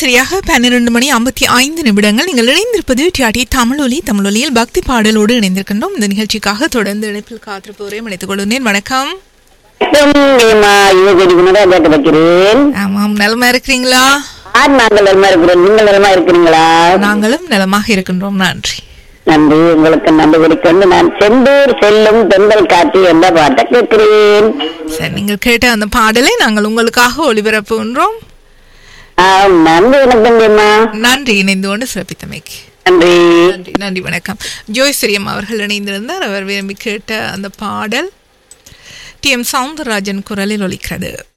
சரியாக பன்னிரண்டு மணி ஐம்பத்தி ஐந்து நிமிடங்கள் நீங்கள் இணைந்திருப்பது டிஆர்டி தமிழொலி தமிழொலியில் பக்தி பாடலோடு இணைந்திருக்கின்றோம் இந்த நிகழ்ச்சிக்காக தொடர்ந்து இணைப்பில் காத்திருப்பவரையும் அழைத்துக் கொள்கிறேன் வணக்கம் வணக்கம் நீமா யுவஜடி குணராஜாக்கு வைக்கிறேன் ஆமாம் நலமா இருக்கிறீங்களா யார் நாங்கள் நலமா இருக்கிறோம் நீங்கள் நலமா இருக்கிறீங்களா நாங்களும் நலமாக இருக்கின்றோம் நன்றி நன்றி உங்களுக்கு நன்றி கொடுக்கொண்டு நான் செந்தூர் செல்லும் பெண்கள் காட்சி என்ற பாட்டை கேட்கிறேன் சரி நீங்கள் கேட்ட அந்த பாடலை நாங்கள் உங்களுக்காக ஒளிபரப்புகின்றோம் ஆம், நன்றி வணக்கம் நீமா நன்றி இணைந்து கொண்டு சிறப்பித்தமைக்கு நன்றி நன்றி நன்றி வணக்கம் ஜோய் ஸ்ரீயம் அவர்கள் இணைந்திருந்தார் அவர் விரும்பி கேட்ட அந்த பாடல் டி எம் சவுந்தரராஜன் குரலில் ஒலிக்கிறது